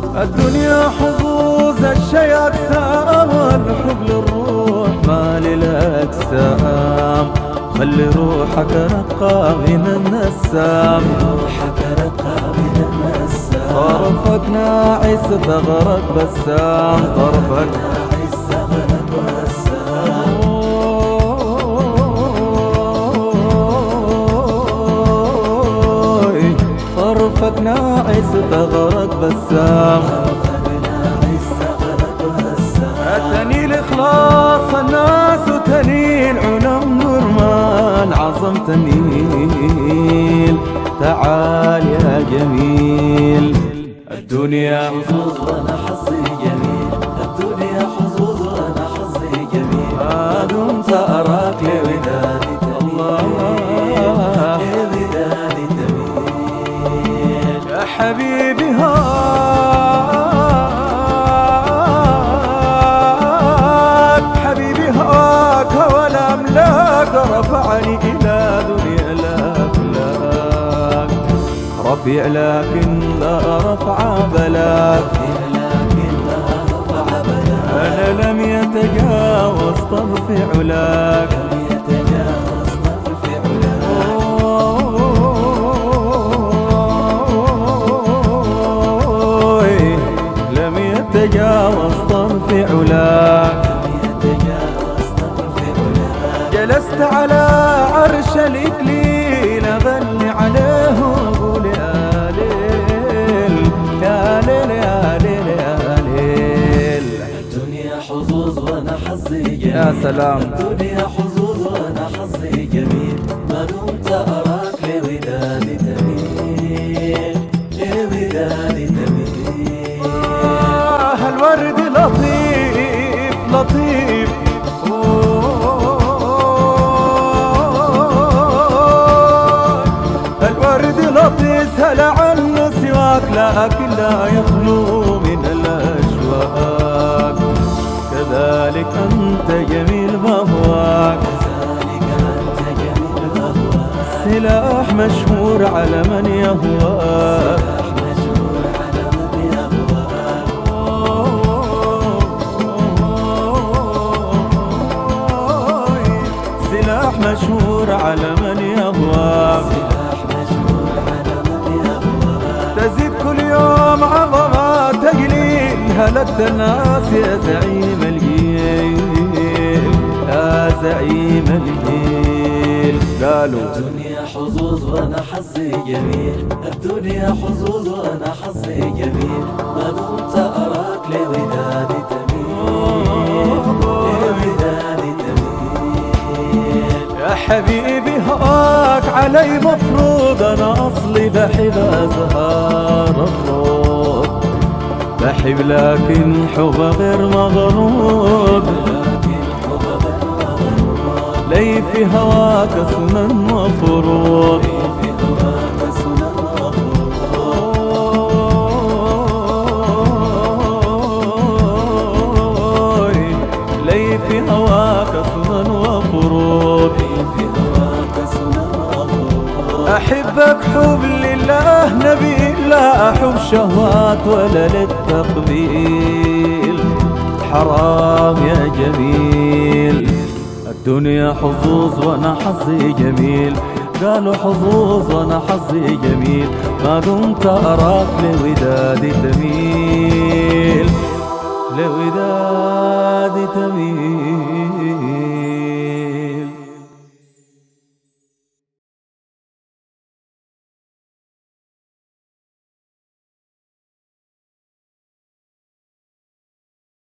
الدنيا حظوظ الشي أجسام الحب للروح ما للأجسام خلي روحك رقى من النسام روحك رقى من النسام طرفك ناعس ثغرك بسام طرفك ناعس ثغرك بسام طرفك ناعس ثغرك بسام أتني الإخلاص الناس وتني العلم نرمان عظم تنيل تعال يا جميل الدنيا حظوظ وانا حظي جميل الدنيا حظوظ وانا حظي جميل ما دمت أراك لودادي تميل لودادي تميل يا حبيبي هاك حبيبي هاك هوى الأملاك رفعني إلى دنيا الأفلاك رفيع لكن لا رفع بلاك لكن لا رفع بلاك أنا لم يتجاوز طرف علاك يتجاوز طرف علاك أوي، لم يتجاوز طرف علاك يتجاوز طرف علاك جلست على عرش الإكليل أغني عليه وأقول يا ليل يا ليل يا ليل يا ليل الدنيا حظوظ وانا حظي جميل يا سلام الدنيا حظوظ وانا حظي جميل ما دمت اراك لودادي تميل لودادي تميل آه الورد لطيف لطيف أوه، الورد لطيف هل عنه سواك لكن لا يخلو من الأشواق كذلك أنت جميل مهواك ذلك انت جميل اهواك سلاح مشهور على من يهواك مشهور على من يهواك سلاح مشهور على من يهواك سلاح مشهور على من يهواك تزيد كل يوم عظمة تجليل هلكت الناس يا زعيم الجيل يا زعيم الجيل قالوا الدنيا حظوظ وانا حظي جميل الدنيا حظوظ وانا حظي جميل ما دمت اراك لودادي تميل لودادي تميل يا حبيبي هاك علي مفروض انا اصلي بحب ازهار الروض بحب لكن حب غير مغروض لكن حب غير لي في هواك سنن وفروض في هواك سنن لي في هواك سنن وفروض في هواك سنن أحبك حب لله نبي لا أحب شهوات ولا للتقبيل حرام يا جميل الدنيا حظوظ وانا حظي جميل قالوا حظوظ وانا حظي جميل ما دمت اراك لودادي تميل لودادي تميل